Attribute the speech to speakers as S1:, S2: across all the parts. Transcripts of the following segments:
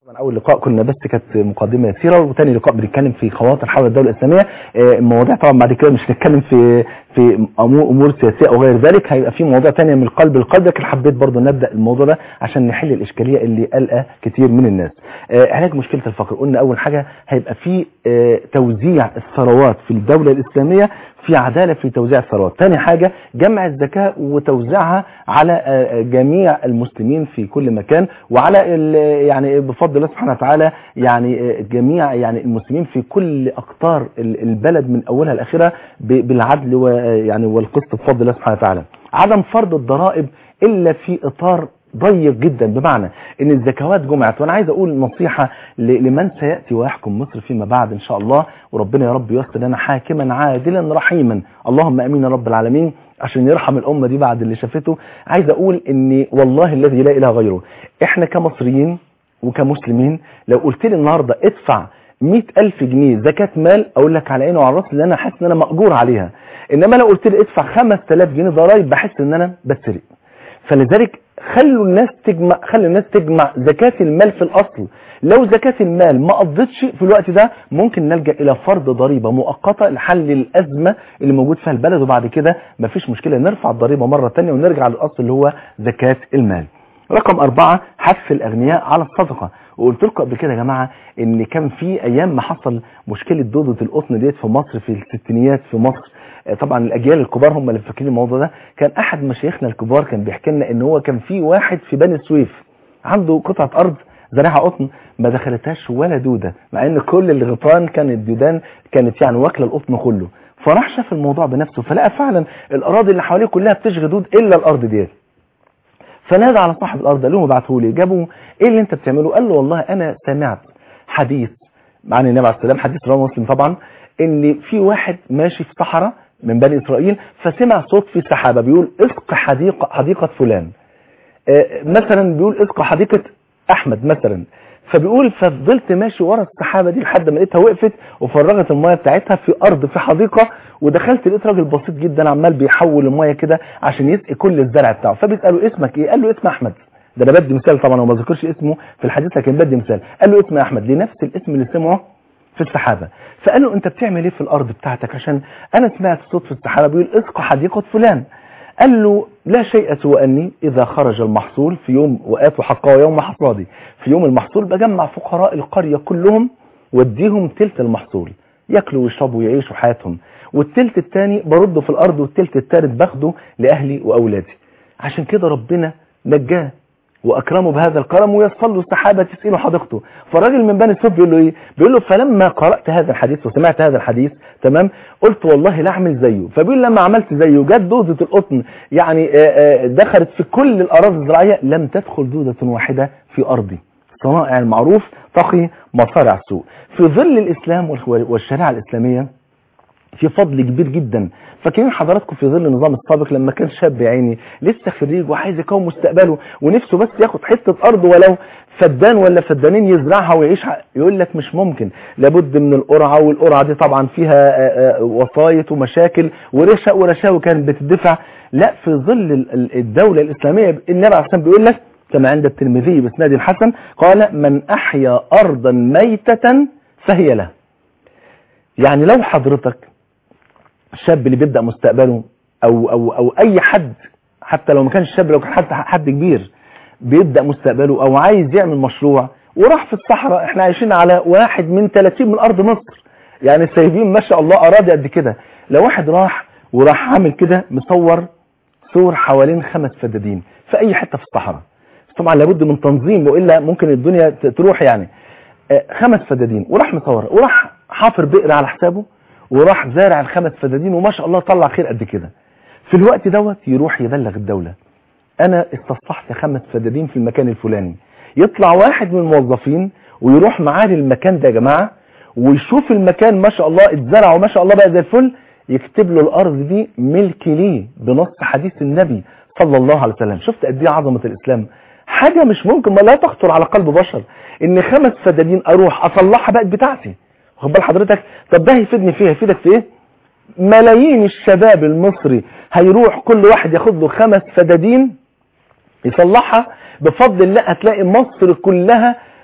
S1: طبعا اول لقاء كنا بس كانت مقدمه يسيره وتاني لقاء بنتكلم في خواطر حول الدوله الاسلاميه آه، المواضيع طبعا بعد كده مش هنتكلم في في أمو- امور سياسيه او غير ذلك هيبقى في مواضيع تانية من القلب للقلب لكن حبيت برضو نبدا الموضوع ده عشان نحل الاشكاليه اللي قلقه كتير من الناس آه، علاج مشكله الفقر قلنا اول حاجه هيبقى في آه، توزيع الثروات في الدوله الاسلاميه في عدالة في توزيع الثروات تاني حاجة جمع الزكاة وتوزيعها على آه، جميع المسلمين في كل مكان وعلى ال- يعني بفضل الله سبحانه وتعالى يعني آه، جميع يعني المسلمين في كل أقطار ال- البلد من أولها لآخرها ب- بالعدل ويعني والقسط بفضل الله سبحانه وتعالى عدم فرض الضرائب إلا في إطار ضيق جدا بمعنى ان الزكوات جمعت وانا عايز اقول نصيحة ل- لمن سيأتي ويحكم مصر فيما بعد ان شاء الله وربنا يا رب ييسر لنا حاكما عادلا رحيما اللهم امين يا رب العالمين عشان يرحم الامة دي بعد اللي شافته عايز اقول ان والله الذي لا اله غيره احنا كمصريين وكمسلمين لو قلت لي النهاردة ادفع مئة ألف جنيه زكاة مال أقول لك على عيني وعلى راسي لأن أنا حاسس إن أنا مأجور عليها إنما لو قلت لي ادفع 5000 جنيه ضرايب بحس إن أنا بسرق فلذلك خلوا الناس تجمع خلوا الناس تجمع زكاة المال في الأصل لو زكاة المال ما قضتش في الوقت ده ممكن نلجأ إلى فرض ضريبة مؤقتة لحل الأزمة اللي موجود فيها البلد وبعد كده مفيش مشكلة نرفع الضريبة مرة تانية ونرجع للأصل اللي هو زكاة المال رقم أربعة حث الأغنياء على الصدقة وقلت لكم قبل كده يا جماعة إن كان في أيام ما حصل مشكلة دودة القطن ديت في مصر في الستينيات في مصر آه، طبعا الأجيال الكبار هم اللي فاكرين الموضوع ده كان أحد مشايخنا الكبار كان بيحكي لنا إن هو كان في واحد في بني سويف عنده قطعة أرض زراعة قطن ما دخلتهاش ولا دودة مع ان كل الغيطان كانت دودان كانت يعني واكله القطن كله فراح شاف الموضوع بنفسه فلقى فعلا الاراضي اللي حواليه كلها بتشغي دود الا الارض ديت فنادى على صاحب الارض قال لهم ابعته لي جابوا ايه اللي انت بتعمله قال له والله انا سمعت حديث عن النبي عليه السلام حديث رواه مسلم طبعا ان في واحد ماشي في صحراء من بني اسرائيل فسمع صوت في سحابه بيقول اسق حديقه حديقه فلان آه، مثلا بيقول اسق حديقه احمد مثلا فبيقول ففضلت ماشي ورا السحابه دي لحد ما لقيتها وقفت وفرغت المايه بتاعتها في ارض في حديقه ودخلت لقيت راجل بسيط جدا عمال بيحول المايه كده عشان يسقي كل الزرع بتاعه فبيساله اسمك ايه قال له اسم احمد ده انا بدي مثال طبعا وما ذكرش اسمه في الحديث لكن بدي مثال قال له اسم احمد لنفس الاسم اللي سمعه في السحابة فقال له انت بتعمل ايه في الارض بتاعتك عشان انا سمعت صوت في السحابة بيقول اسقى حديقة فلان قال له لا شيء سوى اني اذا خرج المحصول في يوم واتوا حقه يوم حصادي في يوم المحصول بجمع فقراء القرية كلهم واديهم تلت المحصول ياكلوا ويشربوا ويعيشوا حياتهم والتلت التاني برده في الارض والتلت التالت باخده لاهلي واولادي عشان كده ربنا نجاه واكرمه بهذا الكرم ويصل له السحابه تسقيله حديقته فالراجل من بني سوف بيقول له ايه بيقول له فلما قرات هذا الحديث وسمعت هذا الحديث تمام قلت والله لا اعمل زيه فبيقول لما عملت زيه جت دوده القطن يعني آه، آه، دخلت في كل الاراضي الزراعيه لم تدخل دوده واحده في ارضي صنائع المعروف تقي مصارع السوء في ظل الاسلام والش- والشريعه الاسلاميه في فضل كبير جدا فاكرين حضراتكم في ظل النظام السابق لما كان شاب يا عيني لسه خريج وعايز يكون مستقبله ونفسه بس ياخد حته ارض ولو فدان ولا فدانين يزرعها ويعيش ح- يقول لك مش ممكن لابد من القرعه والقرعه دي طبعا فيها آه، آه، وسايط ومشاكل ورشا ورشاوي كانت بتدفع لا في ظل ال- ال- الدوله الاسلاميه النبي عليه الصلاه بيقول لك كما عند الترمذي باسناد الحسن قال من احيا ارضا ميته فهي له يعني لو حضرتك الشاب اللي بيبدأ مستقبله او او او اي حد حتى لو ما كانش شاب لو كان حد حد كبير بيبدأ مستقبله او عايز يعمل مشروع وراح في الصحراء احنا عايشين على واحد من 30 من ارض مصر يعني سايبين ما شاء الله اراضي قد كده لو واحد راح وراح عامل كده مصور سور حوالين خمس فدادين في اي حته في الصحراء طبعا لابد من تنظيم والا ممكن الدنيا ت- تروح يعني آه، خمس فدادين وراح مصور وراح حافر بئر على حسابه وراح زارع الخمس فدادين وما شاء الله طلع خير قد كده في الوقت دوت يروح يبلغ الدولة انا استصلحت خمس فدادين في المكان الفلاني يطلع واحد من الموظفين ويروح معاه للمكان ده يا جماعة ويشوف المكان ما شاء الله اتزرع وما شاء الله بقى زي الفل يكتب له الارض دي ملك ليه بنص حديث النبي صلى الله عليه وسلم شفت قد ايه عظمه الاسلام حاجه مش ممكن ما لا تخطر على قلب بشر ان خمس فدادين اروح اصلحها بقت بتاعتي واخد بال حضرتك طب ده هيفيدني فيه هيفيدك في ايه ملايين الشباب المصري هيروح كل واحد ياخد له خمس فدادين يصلحها بفضل الله هتلاقي مصر كلها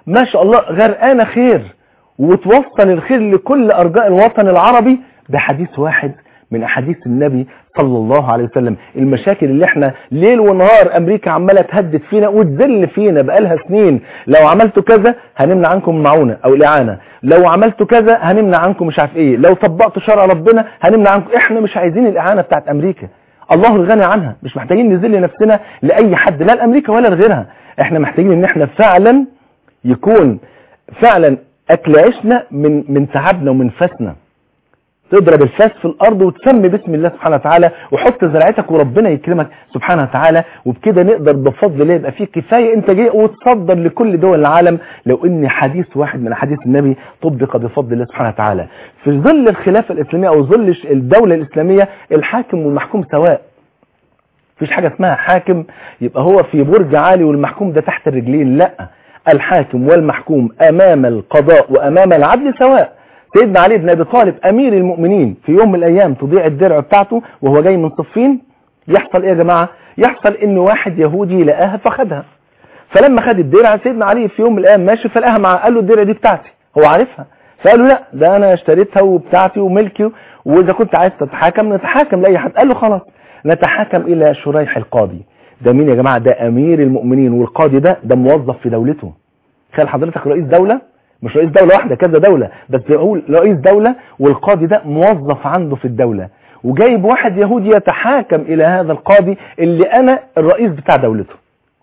S1: ما شاء الله غرقانة خير وتوصل الخير لكل أرجاء الوطن العربي بحديث واحد من أحاديث النبي صلى الله عليه وسلم المشاكل اللي احنا ليل ونهار أمريكا عمالة تهدد فينا وتذل فينا بقالها سنين لو عملتوا كذا هنمنع عنكم المعونة أو الإعانة لو عملتوا كذا هنمنع عنكم مش عارف إيه لو طبقتوا شرع ربنا هنمنع عنكم احنا مش عايزين الإعانة بتاعت أمريكا الله الغني عنها مش محتاجين نذل نفسنا لأي حد لا لأمريكا ولا لغيرها احنا محتاجين ان احنا فعلا يكون فعلا اكل عيشنا من من تعبنا ومن فاسنا تضرب الفاس في الارض وتسمي باسم الله سبحانه وتعالى وحط زرعتك وربنا يكرمك سبحانه وتعالى وبكده نقدر بفضل الله يبقى فيه كفايه انتاجيه وتصدر لكل دول العالم لو ان حديث واحد من احاديث النبي طبق بفضل الله سبحانه وتعالى في ظل الخلافه الاسلاميه او ظل الدوله الاسلاميه الحاكم والمحكوم سواء مفيش حاجه اسمها حاكم يبقى هو في برج عالي والمحكوم ده تحت الرجلين لا الحاكم والمحكوم امام القضاء وامام العدل سواء سيدنا علي بن ابي طالب امير المؤمنين في يوم من الايام تضيع الدرع بتاعته وهو جاي من صفين يحصل ايه يا جماعه يحصل ان واحد يهودي لقاها فخدها فلما خد الدرع سيدنا علي في يوم من الايام ماشي فلقاها معاه قال له الدرع دي بتاعتي هو عارفها فقال له لا ده انا اشتريتها وبتاعتي وملكي واذا كنت عايز تتحاكم نتحاكم لاي حد قال له خلاص نتحاكم الى شريح القاضي ده مين يا جماعه ده امير المؤمنين والقاضي ده ده موظف في دولته تخيل حضرتك رئيس دوله مش رئيس دولة واحدة كذا دولة بس بقول رئيس دولة والقاضي ده موظف عنده في الدولة وجايب واحد يهودي يتحاكم إلى هذا القاضي اللي أنا الرئيس بتاع دولته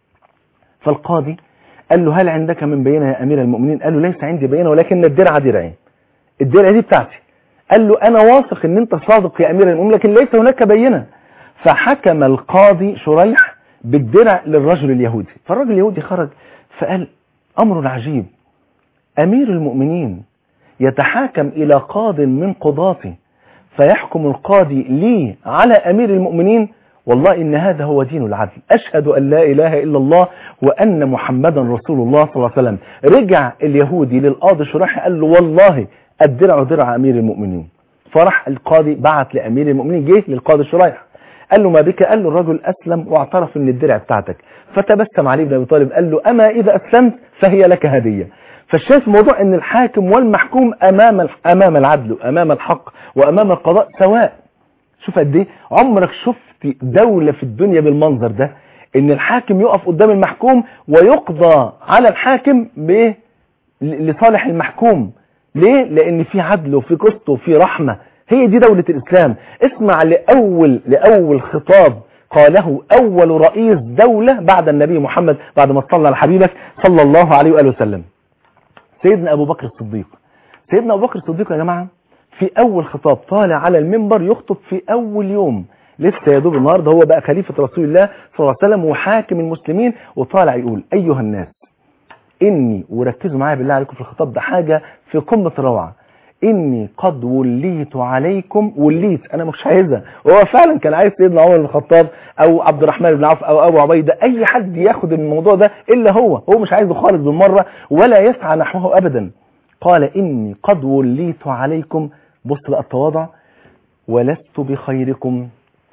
S1: فالقاضي قال له هل عندك من بينة يا أمير المؤمنين قال له ليس عندي بينة ولكن الدرعة درعين الدرعة دي بتاعتي قال له أنا واثق أن أنت صادق يا أمير المؤمنين لكن ليس هناك بينة فحكم القاضي شريح بالدرع للرجل اليهودي فالرجل اليهودي خرج فقال أمر عجيب أمير المؤمنين يتحاكم إلى قاض من قضاته فيحكم القاضي لي على أمير المؤمنين والله إن هذا هو دين العدل أشهد أن لا إله إلا الله وأن محمدا رسول الله صلى الله عليه وسلم رجع اليهودي للقاضي شريح قال له والله الدرع درع أمير المؤمنين فرح القاضي بعت لأمير المؤمنين جه للقاضي شريح قال له ما بك قال له الرجل أسلم واعترف ان الدرع بتاعتك فتبسم علي بن أبي طالب قال له أما إذا أسلمت فهي لك هدية فالشاهد في موضوع ان الحاكم والمحكوم امام امام العدل وامام الحق وامام القضاء سواء شوف قد ايه عمرك شفت دولة في الدنيا بالمنظر ده ان الحاكم يقف قدام المحكوم ويقضى على الحاكم بايه لصالح المحكوم ليه لان في عدل وفي قسط وفي رحمة هي دي دولة الاسلام اسمع لاول لاول خطاب قاله اول رئيس دولة بعد النبي محمد بعد ما صلى على حبيبك صلى الله عليه وآله وسلم سيدنا أبو بكر الصديق سيدنا أبو بكر الصديق يا جماعة في أول خطاب طالع على المنبر يخطب في أول يوم لسه يا دوب النهارده هو بقى خليفة رسول الله صلى الله عليه وسلم وحاكم المسلمين وطالع يقول أيها الناس إني وركزوا معايا بالله عليكم في الخطاب ده حاجة في قمة الروعة إني قد وليت عليكم وليت أنا مش عايزها وهو فعلا كان عايز سيدنا عمر بن الخطاب أو عبد الرحمن بن عوف أو أبو عبيدة أي حد ياخد الموضوع ده إلا هو هو مش عايزه خالص بالمرة ولا يسعى نحوه أبدا قال إني قد وليت عليكم بص بقى التواضع ولست بخيركم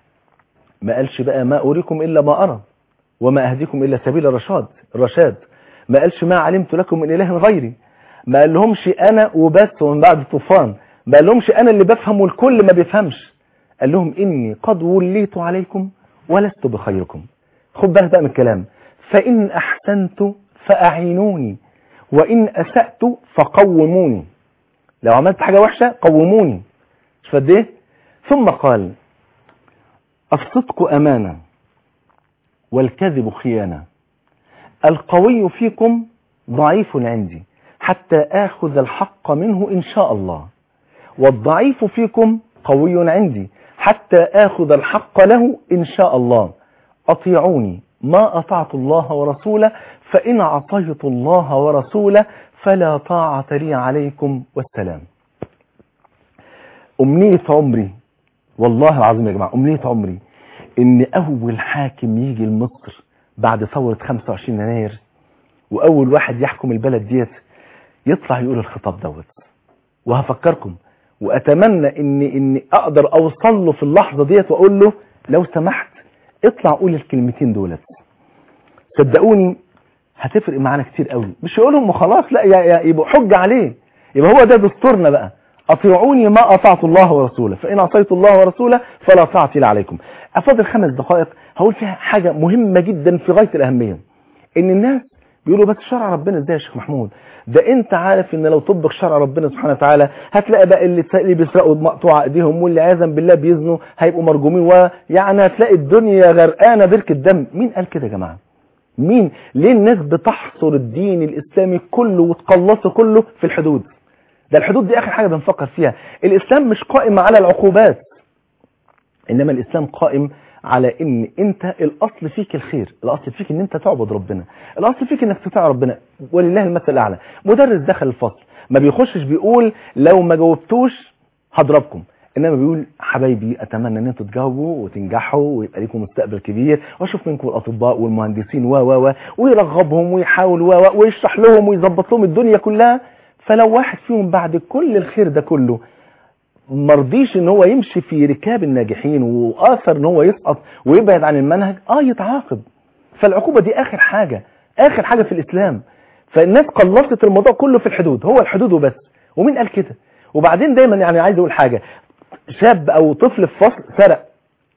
S1: ما قالش بقى ما أريكم إلا ما أرى وما أهديكم إلا سبيل الرشاد الرشاد ما قالش ما علمت لكم من إله غيري ما قال لهمش انا وبس ومن بعد الطوفان ما قال لهمش انا اللي بفهم والكل ما بيفهمش قال لهم اني قد وليت عليكم ولست بخيركم خد بالك بقى من الكلام فان احسنت فاعينوني وان اسأت فقوموني لو عملت حاجة وحشة قوموني مش قد ايه ثم قال الصدق امانة والكذب خيانة القوي فيكم ضعيف عندي حتى آخذ الحق منه إن شاء الله والضعيف فيكم قوي عندي حتى آخذ الحق له إن شاء الله أطيعوني ما أطعت الله ورسوله فإن عصيت الله ورسوله فلا طاعة لي عليكم والسلام أمنية عمري والله العظيم يا جماعة أمنية عمري إن أول حاكم يجي لمصر بعد ثورة 25 يناير وأول واحد يحكم البلد ديت يطلع يقول الخطاب دوت وهفكركم واتمنى ان ان اقدر اوصل له في اللحظه ديت واقول له لو سمحت اطلع قول الكلمتين دولت صدقوني هتفرق معانا كتير قوي مش يقولهم وخلاص لا يا- يا- يبقوا حجة عليه يبقى هو ده دستورنا بقى اطيعوني ما اطعت الله ورسوله فان عصيت الله ورسوله فلا طاعة لي عليكم افضل خمس دقائق هقول فيها حاجة مهمة جدا في غاية الاهمية ان الناس بيقولوا بس شرع ربنا ازاي يا شيخ محمود ده انت عارف ان لو طبق شرع ربنا سبحانه وتعالى هتلاقي بقى اللي اللي بيسرقوا مقطوع ايديهم واللي عياذا بالله بيزنوا هيبقوا مرجومين ويعني هتلاقي الدنيا غرقانه بركه دم مين قال كده يا جماعه مين ليه الناس بتحصر الدين الاسلامي كله وتقلصه كله في الحدود ده الحدود دي اخر حاجه بنفكر فيها الاسلام مش قائم على العقوبات انما الاسلام قائم على ان انت الاصل فيك الخير الاصل فيك ان انت تعبد ربنا الاصل فيك انك تطيع ربنا ولله المثل الاعلى مدرس دخل الفصل ما بيخشش بيقول لو ما جاوبتوش هضربكم انما بيقول حبايبي اتمنى ان انتوا تجاوبوا وتنجحوا ويبقى لكم مستقبل كبير واشوف منكم الاطباء والمهندسين و و و ويرغبهم ويحاول و و ويشرح لهم ويظبط لهم الدنيا كلها فلو واحد فيهم بعد كل الخير ده كله مرضيش ان هو يمشي في ركاب الناجحين واثر ان هو يسقط ويبعد عن المنهج اه يتعاقب فالعقوبة دي اخر حاجة اخر حاجة في الاسلام فالناس قلصت الموضوع كله في الحدود هو الحدود وبس ومين قال كده وبعدين دايما يعني عايز اقول حاجة شاب او طفل في فصل سرق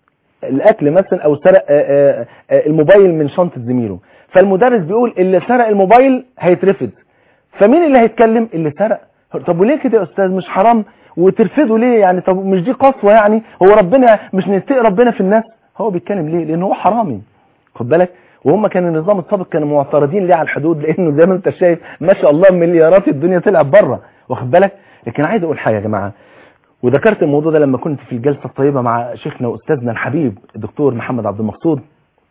S1: الاكل مثلا او سرق آه، آه، آه، الموبايل من شنطة زميله فالمدرس بيقول اللي سرق الموبايل هيترفد فمين اللي هيتكلم اللي سرق طب وليه كده يا استاذ مش حرام وترفضه ليه يعني طب مش دي قسوة يعني هو ربنا مش نتقي ربنا في الناس هو بيتكلم ليه لان هو حرامي خد بالك وهم كان النظام السابق كانوا معترضين ليه على الحدود لانه زي ما انت شايف ما شاء الله مليارات الدنيا طلعت بره واخد بالك لكن عايز اقول حاجه يا جماعه وذكرت الموضوع ده لما كنت في الجلسه الطيبه مع شيخنا واستاذنا الحبيب الدكتور محمد عبد المقصود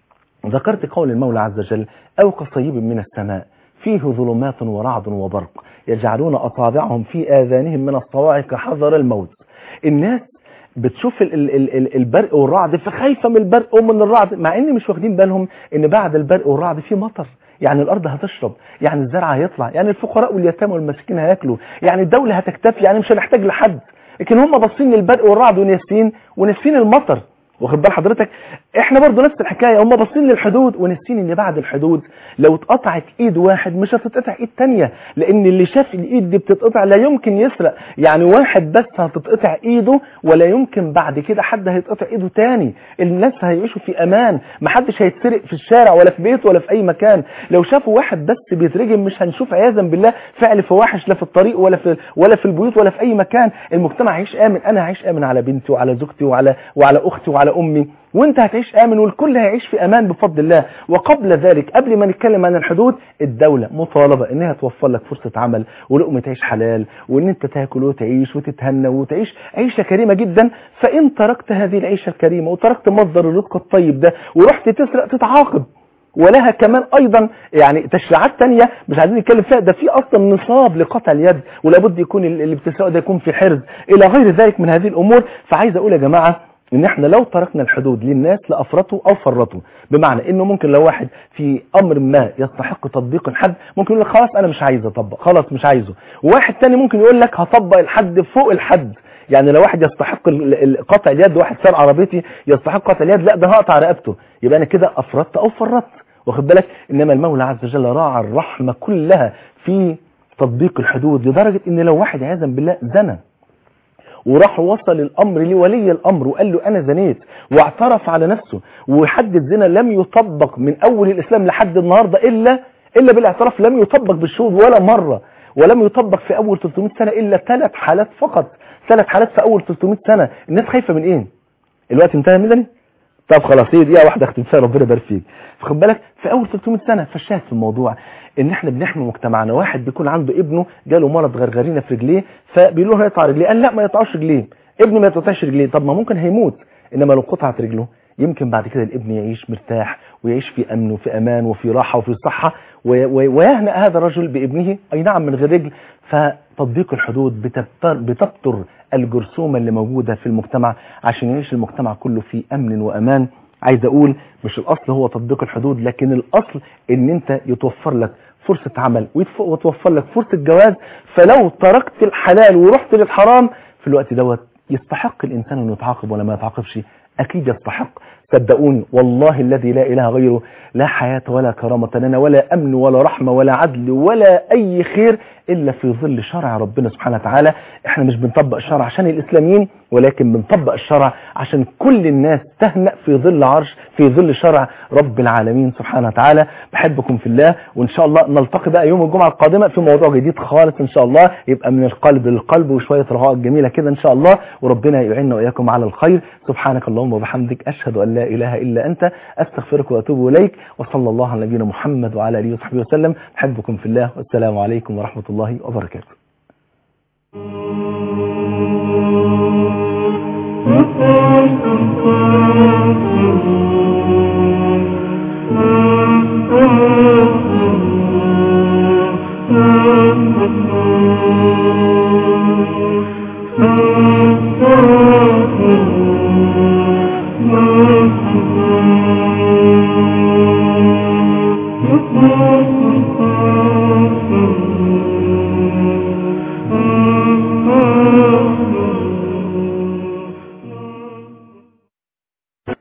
S1: ذكرت قول المولى عز وجل أو كصيب من السماء فيه ظلمات ورعد وبرق يجعلون أصابعهم في آذانهم من الصواعق حذر الموت الناس بتشوف ال- ال- ال- ال- البرق والرعد فخايفة من البرق ومن الرعد مع ان مش واخدين بالهم ان بعد البرق والرعد في مطر يعني الارض هتشرب يعني الزرع هيطلع يعني الفقراء واليتامى والمساكين هياكلوا يعني الدولة هتكتفي يعني مش هنحتاج لحد لكن هم باصين للبرق والرعد وناسين وناسين المطر واخد بال حضرتك احنا برضو نفس الحكايه هم باصين للحدود وناسين ان بعد الحدود لو اتقطعت ايد واحد مش هتتقطع ايد تانية لان اللي شاف الايد دي بتتقطع لا يمكن يسرق يعني واحد بس هتتقطع ايده ولا يمكن بعد كده حد هيتقطع ايده تاني الناس هيعيشوا في امان محدش هيتسرق في الشارع ولا في بيته ولا في اي مكان لو شافوا واحد بس بيترجم مش هنشوف عياذا بالله فعل فواحش لا في الطريق ولا في ولا في البيوت ولا في اي مكان المجتمع هيعيش امن انا هعيش امن على بنتي وعلى زوجتي وعلى وعلى اختي وعلى امي وانت هتعيش امن والكل هيعيش في امان بفضل الله وقبل ذلك قبل ما نتكلم عن الحدود الدولة مطالبة انها توفر لك فرصة عمل ولقمة تعيش حلال وان انت تاكل وتعيش وتتهنى وتعيش عيشة كريمة جدا فان تركت هذه العيشة الكريمة وتركت مصدر الرزق الطيب ده ورحت تسرق تتعاقب ولها كمان ايضا يعني تشريعات تانية مش عايزين نتكلم فيها ده في اصلا نصاب لقطع اليد ولابد يكون اللي بتسرقه ده يكون في حرز الى غير ذلك من هذه الامور فعايز اقول يا جماعه ان احنا لو تركنا الحدود للناس لافرطوا او فرطوا بمعنى انه ممكن لو واحد في امر ما يستحق تطبيق الحد ممكن يقول لك خلاص انا مش عايز اطبق خلاص مش عايزه وواحد تاني ممكن يقول لك هطبق الحد فوق الحد يعني لو واحد يستحق ال- ال- قطع اليد واحد سرق عربيتي يستحق قطع اليد لا ده هقطع رقبته يبقى انا كده افرطت او فرطت واخد بالك انما المولى عز وجل راعى الرحمه كلها في تطبيق الحدود لدرجه ان لو واحد عياذا بالله زنى وراح وصل الامر لولي الامر وقال له انا زنيت واعترف على نفسه وحد الزنا لم يطبق من اول الاسلام لحد النهارده الا الا بالاعتراف لم يطبق بالشهود ولا مره ولم يطبق في اول 300 سنه الا ثلاث حالات فقط ثلاث حالات في اول 300 سنه الناس خايفه من ايه الوقت انتهى مدني طب خلاص هي دقيقه واحده اختم فيها ربنا يبارك فيك فخد بالك في اول 300 سنه فالشاهد في الموضوع ان احنا بنحمي مجتمعنا واحد بيكون عنده ابنه جاله مرض غرغرينه في رجليه فبيقول له هيقطع رجليه قال لا ما يقطعش رجليه ابني ما يقطعش رجليه طب ما ممكن هيموت انما لو قطعت رجله يمكن بعد كده الابن يعيش مرتاح ويعيش في امن وفي امان وفي راحه وفي صحه و- و- ويهنأ هذا الرجل بابنه اي نعم من غير رجل فتطبيق الحدود بتبتر, بتبتر الجرثومه اللي موجوده في المجتمع عشان يعيش المجتمع كله في امن وامان عايز اقول مش الاصل هو تطبيق الحدود لكن الاصل ان انت يتوفر لك فرصة عمل ويتف- وتوفر لك فرصة جواز فلو تركت الحلال ورحت للحرام في الوقت دوت يستحق الانسان انه يتعاقب ولا ما يتعاقبش اكيد يستحق صدقوني والله الذي لا إله غيره لا حياة ولا كرامة لنا ولا أمن ولا رحمة ولا عدل ولا أي خير إلا في ظل شرع ربنا سبحانه وتعالى احنا مش بنطبق الشرع عشان الإسلاميين ولكن بنطبق الشرع عشان كل الناس تهنأ في ظل عرش في ظل شرع رب العالمين سبحانه وتعالى بحبكم في الله وإن شاء الله نلتقي بقى يوم الجمعة القادمة في موضوع جديد خالص إن شاء الله يبقى من القلب للقلب وشوية رغاء جميلة كده إن شاء الله وربنا يعيننا وإياكم على الخير سبحانك اللهم وبحمدك أشهد أن لا إله إلا أنت أستغفرك وأتوب إليك وصلى الله على نبينا محمد وعلى آله وصحبه وسلم بحبكم في الله والسلام عليكم ورحمة الله وبركاته
S2: Thank you.